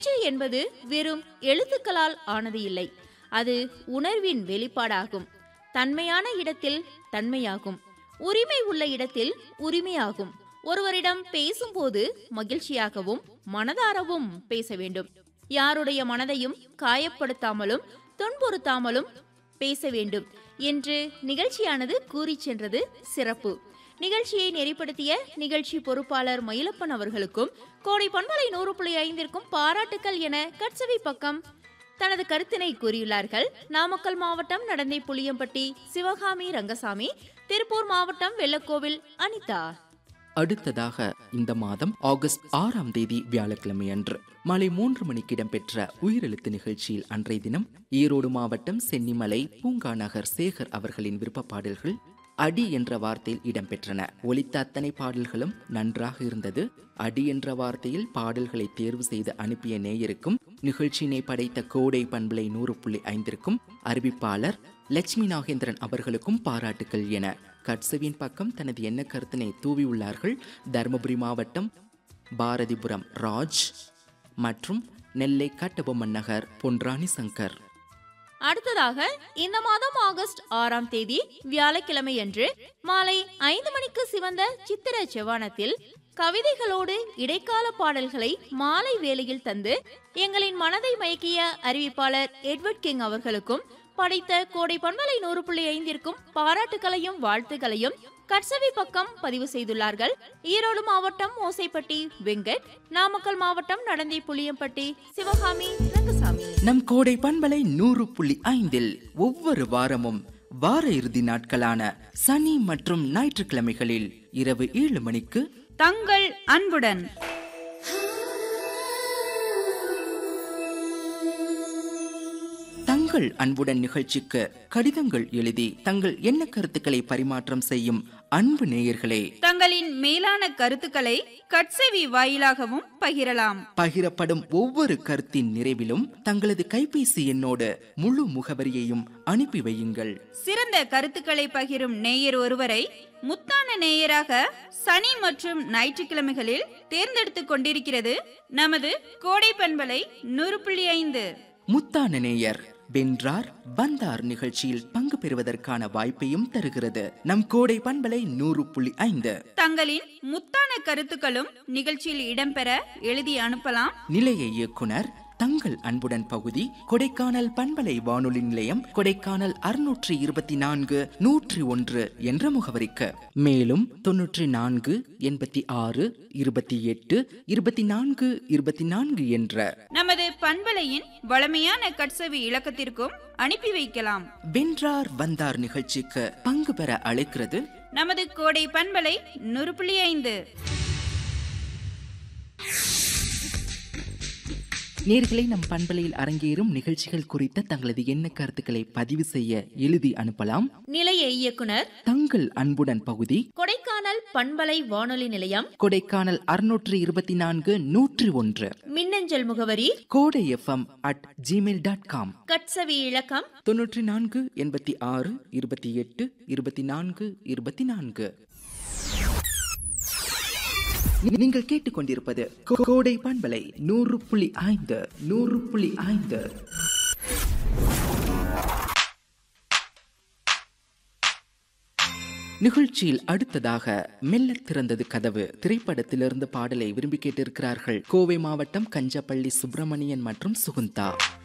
பேச்சு என்பது வெறும் எழுத்துக்களால் ஆனது இல்லை அது உணர்வின் வெளிப்பாடாகும் தன்மையான இடத்தில் தன்மையாகும் உரிமை உள்ள இடத்தில் உரிமையாகும் ஒருவரிடம் பேசும்போது மகிழ்ச்சியாகவும் மனதாரவும் பேச வேண்டும் யாருடைய மனதையும் காயப்படுத்தாமலும் துன்புறுத்தாமலும் பேச வேண்டும் என்று நிகழ்ச்சியானது கூறிச் சென்றது சிறப்பு நிகழ்ச்சியை நெறிப்படுத்திய நிகழ்ச்சி பொறுப்பாளர் மயிலப்பன் அவர்களுக்கும் கோடை பண்பலை நூறு புள்ளி ஐந்திற்கும் பாராட்டுக்கள் என கட்சவி பக்கம் தனது கருத்தினை கூறியுள்ளார்கள் நாமக்கல் மாவட்டம் நடந்தை புளியம்பட்டி சிவகாமி ரங்கசாமி திருப்பூர் மாவட்டம் வெள்ளக்கோவில் அனிதா அடுத்ததாக இந்த மாதம் ஆகஸ்ட் ஆறாம் தேதி வியாழக்கிழமை அன்று மாலை மூன்று மணிக்கு இடம்பெற்ற உயிரெழுத்து நிகழ்ச்சியில் அன்றைய தினம் ஈரோடு மாவட்டம் சென்னிமலை பூங்கா நகர் சேகர் அவர்களின் விருப்ப பாடல்கள் அடி என்ற வார்த்தையில் இடம்பெற்றன ஒலித்த அத்தனை பாடல்களும் நன்றாக இருந்தது அடி என்ற வார்த்தையில் பாடல்களை தேர்வு செய்து அனுப்பிய நேயருக்கும் நிகழ்ச்சியினை படைத்த கோடை பண்பலை நூறு புள்ளி ஐந்திற்கும் அறிவிப்பாளர் லட்சுமி நாகேந்திரன் அவர்களுக்கும் பாராட்டுக்கள் என கட்சவின் பக்கம் தனது எண்ண கருத்தினை தூவியுள்ளார்கள் தருமபுரி மாவட்டம் பாரதிபுரம் ராஜ் மற்றும் நெல்லை கட்டபொம்மன் நகர் பொன்ராணி சங்கர் அடுத்ததாக இந்த மாதம் ஆகஸ்ட் ஆறாம் தேதி வியாழக்கிழமையன்று மாலை ஐந்து மணிக்கு சிவந்த சித்திர செவ்வானத்தில் கவிதைகளோடு இடைக்கால பாடல்களை மாலை வேளையில் தந்து எங்களின் மனதை மயக்கிய அறிவிப்பாளர் எட்வர்ட் கிங் அவர்களுக்கும் படைத்த கோடை பண்பலை நூறு புள்ளி ஐந்திற்கும் பாராட்டுகளையும் வாழ்த்துகளையும் கட்சவி பக்கம் பதிவு செய்துள்ளார்கள் ஈரோடு மாவட்டம் ஓசைப்பட்டி வெங்கட் நாமக்கல் மாவட்டம் நடந்தை புளியம்பட்டி சிவகாமி ரங்கசாமி நம் கோடை பண்பலை நூறு புள்ளி ஐந்தில் ஒவ்வொரு வாரமும் வார இறுதி நாட்களான சனி மற்றும் ஞாயிற்றுக்கிழமைகளில் இரவு ஏழு மணிக்கு தங்கள் அன்புடன் தங்கள் அன்புடன் நிகழ்ச்சிக்கு கடிதங்கள் எழுதி தங்கள் எண்ண கருத்துக்களை பரிமாற்றம் செய்யும் அன்பு நேயர்களே தங்களின் மேலான கருத்துக்களை கட்செவி வாயிலாகவும் பகிரலாம் பகிரப்படும் ஒவ்வொரு கருத்தின் நிறைவிலும் தங்களது கைபேசி எண்ணோடு முழு முகவரியையும் அனுப்பி வையுங்கள் சிறந்த கருத்துக்களை பகிரும் நேயர் ஒருவரை முத்தான நேயராக சனி மற்றும் ஞாயிற்றுக்கிழமைகளில் தேர்ந்தெடுத்துக் கொண்டிருக்கிறது நமது கோடை பண்பலை நூறு புள்ளி ஐந்து முத்தான நேயர் வென்றார் வந்தார் நிகழ்ச்சியில் பங்கு பெறுவதற்கான வாய்ப்பையும் தருகிறது நம் கோடை பண்பலை நூறு புள்ளி ஐந்து தங்களின் முத்தான கருத்துக்களும் நிகழ்ச்சியில் இடம்பெற எழுதி அனுப்பலாம் நிலைய இயக்குனர் தங்கள் அன்புடன் பகுதி கொடைக்கானல் பண்பலை வானொலி நிலையம் கொடைக்கானல் அறுநூற்றி இருபத்தி நான்கு நூற்றி ஒன்று என்ற முகவரிக்கு மேலும் தொன்னூற்றி நான்கு எண்பத்தி ஆறு இருபத்தி எட்டு இருபத்தி நான்கு இருபத்தி நான்கு என்ற நமது பண்பலையின் வளமையான கட்செவி இலக்கத்திற்கும் அனுப்பி வைக்கலாம் வென்றார் வந்தார் நிகழ்ச்சிக்கு பங்கு பெற அழைக்கிறது நமது கோடை பண்பலை நூறு புள்ளி ஐந்து நேர்களை நம் பண்பலையில் அரங்கேறும் நிகழ்ச்சிகள் குறித்த தங்களது எண்ண கருத்துக்களை பதிவு செய்ய எழுதி அனுப்பலாம் நிலைய இயக்குனர் தங்கள் அன்புடன் பகுதி கொடைக்கானல் பண்பலை வானொலி நிலையம் கொடைக்கானல் அறுநூற்று இருபத்தி நான்கு நூற்றி ஒன்று மின்னஞ்சல் முகவரி Kodai FM at gmail dot com கட்சவி இலக்கம் தொன்னூற்றி நான்கு எண்பத்தி ஆறு இருபத்தி எட்டு இருபத்தி நான்கு இருபத்தி நான்கு நீ- நீங்கள் கேட்டுக்கொண்டிருப்பது கோ- கோடை பண்பலை நூறு புள்ளி ஐந்து நூறு புள்ளி ஐந்து நிகழ்ச்சியில் அடுத்ததாக மெல்ல திறந்தது கதவு திரைப்படத்திலிருந்து பாடலை விரும்பி கேட்டிருக்கிறார்கள் கோவை மாவட்டம் கஞ்சப்பள்ளி சுப்பிரமணியன் மற்றும் சுகுந்தா